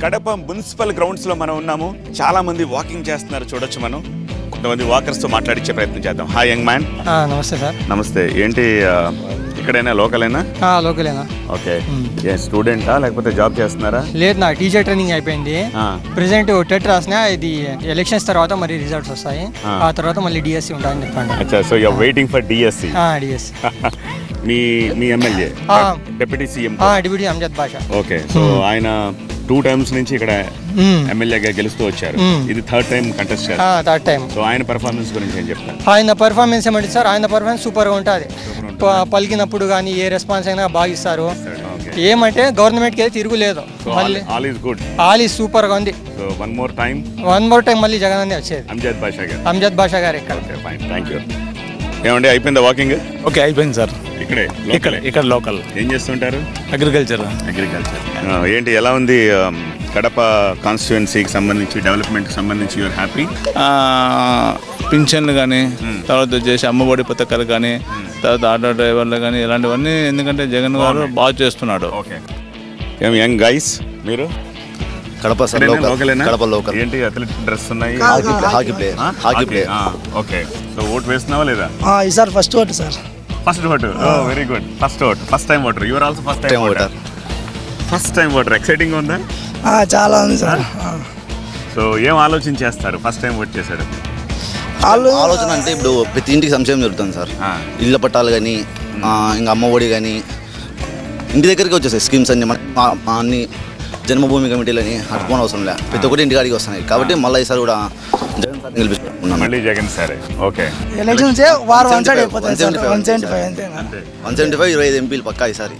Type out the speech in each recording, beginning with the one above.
Kadapa municipal grounds లో మనం ఉన్నాము చాలా మంది వాకింగ్ చేస్తున్నారు చూడొచ్చు మనం కొంతమంది వాకర్స్ తో మాట్లాడించే ప్రయత్నం చేద్దాం హాయ్ యంగ్ మ్యాన్ ఆ, నమస్తే సార్ నమస్తే ఏంటి ఆ, ఇక్కడైనా లోకలేనా ఆ, లోకలేనా ఓకే ఏ స్టూడెంటా లేకపోతే జాబ్ చేస్తున్నారా లేదు నా టీచర్ ట్రైనింగ్ అయిపోయింది ఆ, ప్రెసెంట్ టెట్ రాసిన ఇది ఎలక్షన్స్ తర్వాత మరి రిజల్ట్స్ వస్తాయి ఆ. ఆ తర్వాత మళ్ళీ డిఎస్సి ఉంటుందని చెప్పండి అచ్చా so you waiting for DSC DSC మీ మీ ఎమ్మెల్యే ఆ. Deputy CM deputy Amjad Basha okay so ఆయన టూ టైమ్స్ నుంచి ఇక్కడ మ్మ్. ఎమ్మెల్యేగా గెలుస్తూ వచ్చారు మ్మ్. ఇది థర్డ్ టైం కంటెస్ట్ చేస్తారు ఆ, థర్డ్ టైం సో ఆయన పర్ఫార్మెన్స్ గురించి ఏం చెప్తారు ఆయన పర్ఫార్మెన్స్ ఏమంటే సార్ ఆయన పర్ఫార్మెన్స్ సూపర్గా ఉంటుంది పలికినప్పుడు కానీ ఏ రెస్పాన్స్ అయినా బాగా ఇస్తారు ఓకే ఏమంటే గవర్నమెంట్కి అయితే తిరుగులేదు సో మళ్ళీ ఆల్ ఈస్ గుడ్ ఆల్ ఈ సూపర్గా ఉంది so one more time one more time మళ్ళీ జగన్ అనే వచ్చేది అంజద్ బాషా గారు అమ్జద్ భాషా గారు ఇక్కడ ఓకే ఫైన్ థ్యాంక్ యూ ఏమండి అయిపోయిందా వాకింగ్ ఓకే అయిపోయింది సార్ ఇక్కడే ఇక్కడ లోకలే ఇక్కడ లోకల్ ఏం చేస్తుంటారు అగ్రికల్చర్ అగ్రికల్చర్ ఏంటి ఎలా ఉంది um, కడప కాన్స్టిట్యుయెన్సీకి సంబంధించి డెవలప్మెంట్కి సంబంధించి యూఆర్ హ్యాపీ పింఛన్లు కానీ తర్వాత వచ్చేసి అమ్మఒడి పథకాలు కానీ తర్వాత ఆటో డ్రైవర్లు కానీ ఇలాంటివన్నీ ఎందుకంటే జగన్ గారు బాగా చేస్తున్నాడు ఓకే ఏం యంగ్ గైస్ మీరు కడప సార్ ఇక్కడేనా? లోకల్ లోకలేనా? కడప లోకల్ ఏంటి అథ్లెట్ డ్రెస్ ఉన్నాయి హాకీ ప్లే- హాకీ ప్లేయర్ ఆ? హాకీ ప్లేయర్ ఆ, ఓకే సో ఓట్ వేస్తున్నావా లేదా ఈసారి first vote sir first vote very good first vote first time voter your also first time time voter voter first time voter exciting ఉందా ఆ, చాలా ఉంది sir ఆ. సో ఏం ఆలోచన చేస్తారు ఫస్ట్ టైం ఓట్ చేశారు వాళ్ళు ఆలోచన అంటే ఇప్పుడు ప్రతి ఇంటికి సంక్షేమం జరుగుతుంది సార్ ఆ. ఇళ్ళ పట్టాలు కానీ ఇంకా అమ్మ ఒడి కానీ ఇంటి దగ్గరికి వచ్చేసాయి స్కీమ్స్ అన్ని మన- మా- మా అన్ని జన్మభూమి కమిటీలని అట్టుకోని అవసరం లే ప్రతి ఒక్కటి ఇంటికాడికి వస్తున్నాయి కాబట్టి మళ్ళీ ఈసారి కూడా జగన్ సార్ గెలిపిస్తున్నాను మళ్ళీ జగన్ సరే ఓకే ఎలక్షన్స్ వారు వన్ సైడ్ 175, అయిపోతాయి సార్ 175, వన్ సెవెంటీ ఫైవ్ అంతేనా వన్ సెవెంటీ ఫైవ్ ఇరవై ఐదు ఎంపీలు పక్కా ఈసారి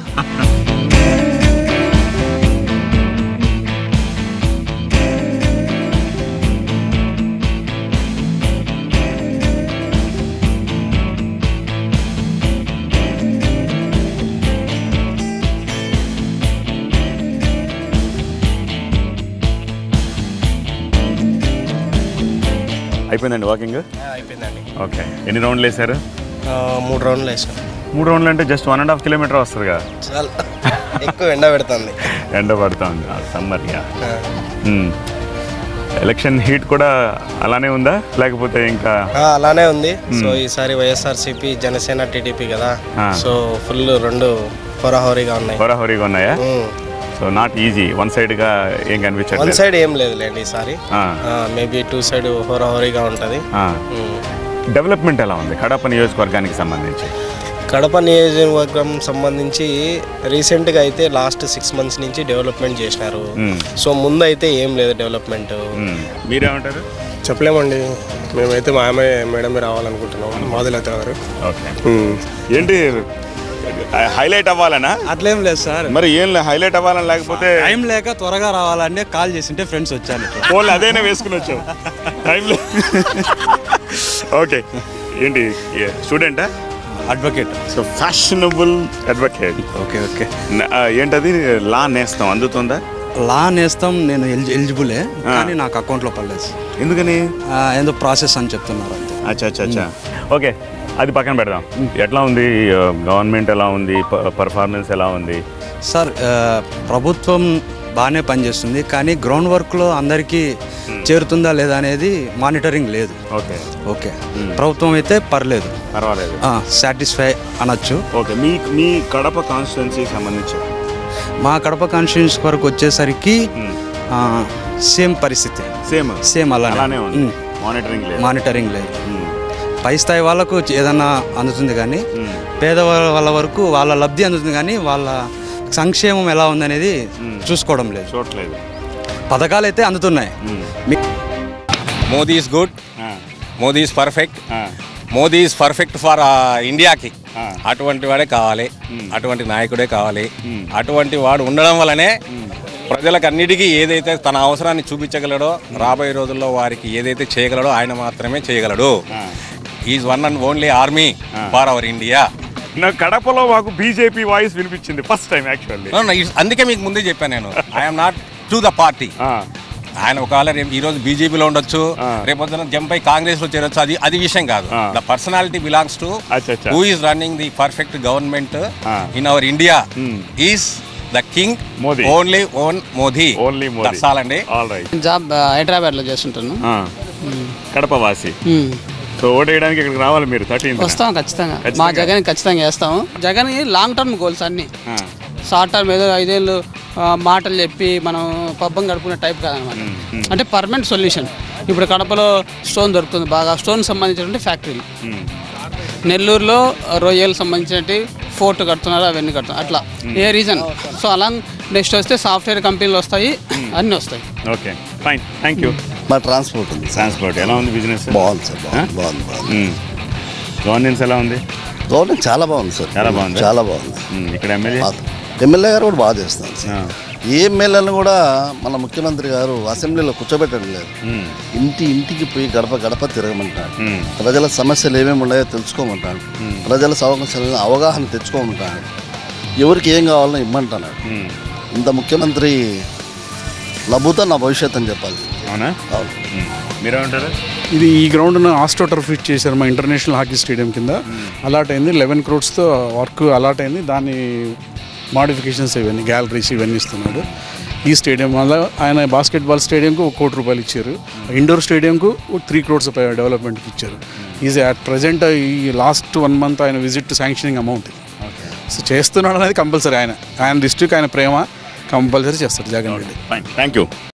అయిపోయిందండి వాకింగ్ అయిపోయిందండి ఓకే ఎన్ని రౌండ్లు వేశారు ఆ, మూడు రౌండ్లు వేసాం మూడు రౌండ్లు అంటే just one and half kilometre వస్తుందిగా చాలా ఎక్కువ ఎండ పెడుతుంది ఎండ పడుతుంది సమ్మర్ యా ఎలక్షన్ హీట్ కూడా అలానే ఉందా లేకపోతే ఇంకా ఆ, అలానే ఉంది సో ఈసారి వైఎస్ఆర్సీపీ జనసేన టీడీపీ కదా ఆ. సో ఫుల్ రెండు హోరాహోరీగా ఉన్నాయి హోరాహోరీగా ఉన్నాయా సో నాట్ ఈజీ వన్ సైడ్గా ఏం వన్ కనిపించట్లేదు సైడ్ ఏం లేదులేండి ఈసారి ఆ, మేబీ టూ సైడ్ హోరాహోరీగా ఉంటుంది ఆ. డెవలప్మెంట్ ఎలా ఉంది కడప నియోజకవర్గానికి సంబంధించి కడప నియోజకవర్గం సంబంధించి రీసెంట్గా అయితే లాస్ట్ సిక్స్ మంత్స్ నుంచి డెవలప్మెంట్ చేసినారు మ్మ్. సో ముందు అయితే ఏం లేదు డెవలప్మెంట్ మ్మ్. మీరేమంటారు చెప్పలేమండి మేమైతే మా ఆమె మేడమే రావాలనుకుంటున్నాం మాధులత గారు ఓకే ఏంటి హైలైట్ అవ్వాలనా అట్లేం లేదు సార్ మరి ఏం హైలైట్ అవ్వాలని లేకపోతే టైం లేక త్వరగా రావాలంటే కాల్ చేసింటే ఫ్రెండ్స్ వచ్చాను ఫోన్లు అదేనే వేసుకుని వచ్చావు టైంలో ఓకే ఏంటి స్టూడెంటా advocate so fashionable advocate okay okay ఏంటది లా నేస్తాం అందుతుందా లా నేస్తాం నేను ఎలిజి ఎలిజిబులే కానీ నాకు అకౌంట్లో పడలేదు ఎందుకని ఆ, ఏదో ప్రాసెస్ అని చెప్తున్నారు అంతే అచ్చా అచ్చా అచ్చా ఓకే అది పక్కన పెడదాం ఎట్లా ఉంది గవర్నమెంట్ ఎలా ఉంది పర్ఫార్మెన్స్ ఎలా ఉంది సార్ ఆ, ప్రభుత్వం బాగానే పనిచేస్తుంది కానీ గ్రౌండ్ వర్క్లో అందరికీ చేరుతుందా లేదా అనేది మానిటరింగ్ లేదు ఓకే ఓకే ప్రభుత్వం అయితే పర్లేదు పర్వాలేదు సాటిస్ఫై అనొచ్చు ఓకే మీ మీ కడప కాన్స్టిట్యున్సీకి సంబంధించి మా కడప కాన్స్టిట్యూన్స్ వరకు వచ్చేసరికి సేమ్ పరిస్థితి సేమ్ సేమ్ అలానే అలానే ఉంది మ్మ్. మానిటరింగ్ లేదు మానిటరింగ్ లేదు మ్మ్. పై స్థాయి వాళ్ళకు ఏదన్నా అందుతుంది కానీ మ్మ్. పేద వాళ్ళ వరకు వాళ్ళ లబ్ధి అందుతుంది కానీ వాళ్ళ సంక్షేమం ఎలా ఉందనేది చూసుకోవడం లేదు చూడట్లేదు పథకాలు అయితే అందుతున్నాయి మ్మ్. మీ- మోదీ ఈజ్ గుడ్ ఆ, మోదీ ఈజ్ పర్ఫెక్ట్ ఆ, మోదీ ఈజ్ పర్ఫెక్ట్ ఫర్ ఇండియాకి ఆ. అటువంటి వాడే కావాలి అటువంటి నాయకుడే కావాలి మ్మ్. అటువంటి వాడు ఉండడం వల్లనే ప్రజలకు అన్నిటికీ ఏదైతే తన అవసరాన్ని చూపించగలడో రాబోయే రోజుల్లో వారికి ఏదైతే చేయగలడో ఆయన మాత్రమే చేయగలడు ఆ. Is one and only army for our India నా కడపలో మాకు బీజేపీ వాయిస్ వినిపించింది ఫస్ట్ టైం యాక్చువల్లీ అందుకే మీకు ముందే చెప్పాను నేను I'm not to the party ఆయన ఒకవేళ రేపు ఈ రోజు బీజేపీలో ఉండొచ్చు ఆ. రేపొద్దున జంప్ అయి కాంగ్రెస్ లో చేరొచ్చు అది అది విషయం కాదు ఆ. ద పర్సనాలిటీ బిలాంగ్స్ టు అచ్చా, అచ్చా. Who is running the perfect government ఆ. In our India Hmm. Is the king Modi. Only own Modi only Modi That's all అండి ఆల్ రైట్ జాబ్ హైదరాబాద్లో చేస్తుంటాను కడప వాసి మ్మ్. సో ఓటు వేయడానికి ఇక్కడికి రావాలి మీరు థర్టీన్ వస్తాం ఖచ్చితంగా మా ఖచ్చితంగా. జగన్ ఖచ్చితంగా వేస్తాము జగన్ లాంగ్ టర్మ్ గోల్స్ అన్ని షార్ట్ టర్మ్ ఏదో ఐదేళ్ళు ఆ, మాటలు చెప్పి మనం పబ్బం గడుపుకునే టైప్ కాదనమాట అంటే పర్మనెంట్ సొల్యూషన్ ఇప్పుడు కడపలో స్టోన్ దొరుకుతుంది బాగా స్టోన్ సంబంధించినటువంటి ఫ్యాక్టరీలు నెల్లూరులో రొయ్యలు సంబంధించినటువంటి ఫోర్ట్ కడుతున్నారు అవన్నీ కడుతున్నారు అట్లా ఏ రీజన్ సో అలా నెక్స్ట్ వస్తే సాఫ్ట్వేర్ కంపెనీలు వస్తాయి అన్నీ వస్తాయి ఓకే ఫైన్ థ్యాంక్ యూ మా ట్రాన్స్పోర్ట్ ఉంది ట్రాన్స్పోర్ట్ ఎలా ఉంది బిజినెస్ బాగుంది సార్ బాగుంది బాగుంది బాగుంది గవర్నెన్స్ ఎలా ఉంది గవర్నమెంట్ చాలా బాగుంది సార్ చాలా బాగుంది చాలా బాగుంది మ్మ్. ఇక్కడ ఎమ్మెల్యే ఎమ్మెల్యే గారు కూడా బాగా చేస్తున్నారు సార్ ఏ ఎమ్మెల్యేలను కూడా మన ముఖ్యమంత్రి గారు అసెంబ్లీలో కూర్చోబెట్టడం లేదు ఇంటి ఇంటికి పోయి గడప గడప తిరగమంటాడు ప్రజల సమస్యలు ఏమేమి ఉన్నాయో తెలుసుకోమంటాడు ప్రజల సమస్యలను అవగాహన తెచ్చుకోమంటాడు ఎవరికి ఏం కావాలో ఇమ్మంటున్నాడు ఇంత ముఖ్యమంత్రి లభుత నా భవిష్యత్ అని చెప్పాలి అవునా మీరేమంటారు ఇది ఈ గ్రౌండ్ను ఆస్ట్రో టర్ఫ్ ఫిట్ చేశారు మా ఇంటర్నేషనల్ హాకీ స్టేడియం కింద అలాట్ అయింది లెవెన్ క్రోడ్స్తో వర్క్ అలాట్ అయింది దాని మాడిఫికేషన్స్ ఇవన్నీ గ్యాలరీస్ ఇవన్నీ ఇస్తున్నాడు ఈ స్టేడియం వల్ల ఆయన బాస్కెట్బాల్ స్టేడియంకు ఒక కోటి రూపాయలు ఇచ్చారు ఇండోర్ స్టేడియంకు త్రీ క్రోడ్స్ డెవలప్మెంట్కి ఇచ్చారు ఈజ్ అట్ ప్రజెంట్ ఈ లాస్ట్ వన్ మంత్ ఆయన విజిట్ శాంక్షనింగ్ అమౌంట్ సో చేస్తున్నాడు అనేది కంపల్సరీ ఆయన ఆయన డిస్ట్రిక్ట్ ఆయన ప్రేమ కంపల్సరీ చేస్తాడు Jagan Reddy fine thank you